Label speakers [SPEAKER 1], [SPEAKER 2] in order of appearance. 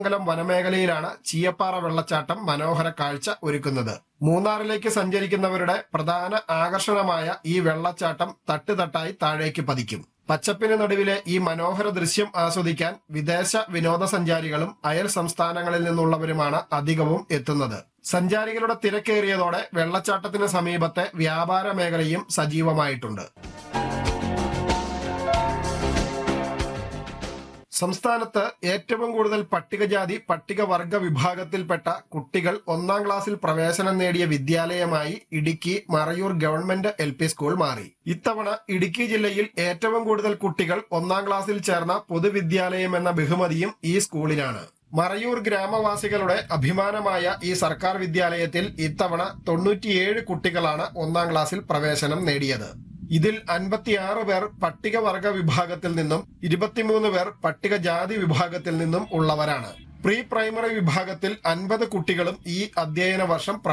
[SPEAKER 1] മംഗലം വനമേഖലയിലാണ് ചീയപ്പാറ വെള്ളച്ചാട്ടം മനോഹര കാഴ്ച ഒരുക്കുന്നത് മൂന്നാറിലേക്ക് സഞ്ചരിക്കുന്നവരുടെ പ്രധാന ആകർഷണമായ ഈ വെള്ളച്ചാട്ടം തട്ടുതട്ടായി താഴേക്ക് പതിക്കും പച്ചപ്പിന് നടുവിലെ ഈ മനോഹര ദൃശ്യം ആസ്വദിക്കാൻ വിദേശ വിനോദസഞ്ചാരികളും അയൽ സംസ്ഥാനങ്ങളിൽ നിന്നുള്ളവരുമാണ് അധികവും എത്തുന്നത് സഞ്ചാരികളുടെ തിരക്കേറിയതോടെ വെള്ളച്ചാട്ടത്തിന് സമീപത്തെ വ്യാപാര മേഖലയും സജീവമായിട്ടുണ്ട് സംസ്ഥാനത്ത് ഏറ്റവും കൂടുതൽ പട്ടികജാതി പട്ടികവർഗ വിഭാഗത്തിൽപ്പെട്ട കുട്ടികൾ ഒന്നാം ക്ലാസ്സിൽ പ്രവേശനം നേടിയ വിദ്യാലയമായി Idukki Marayoor government L P school മാറി ഇത്തവണ ഇടുക്കി ജില്ലയിൽ ഏറ്റവും കൂടുതൽ കുട്ടികൾ ഒന്നാം ക്ലാസ്സിൽ ചേർന്ന പൊതുവിദ്യാലയം എന്ന ബഹുമതിയും ഈ സ്കൂളിനാണ് മറയൂർ ഗ്രാമവാസികളുടെ അഭിമാനമായ ഈ സർക്കാർ വിദ്യാലയത്തിൽ ഇത്തവണ തൊണ്ണൂറ്റിയേഴ് കുട്ടികളാണ് ഒന്നാം ക്ലാസ്സിൽ പ്രവേശനം നേടിയത് ഇതിൽ അൻപത്തിയാറ് പേർ പട്ടികവർഗ വിഭാഗത്തിൽ നിന്നും ഇരുപത്തിമൂന്ന് പേർ പട്ടികജാതി വിഭാഗത്തിൽ നിന്നും ഉള്ളവരാണ് പ്രീ പ്രൈമറി വിഭാഗത്തിൽ അൻപത് കുട്ടികളും ഈ അധ്യയന വർഷം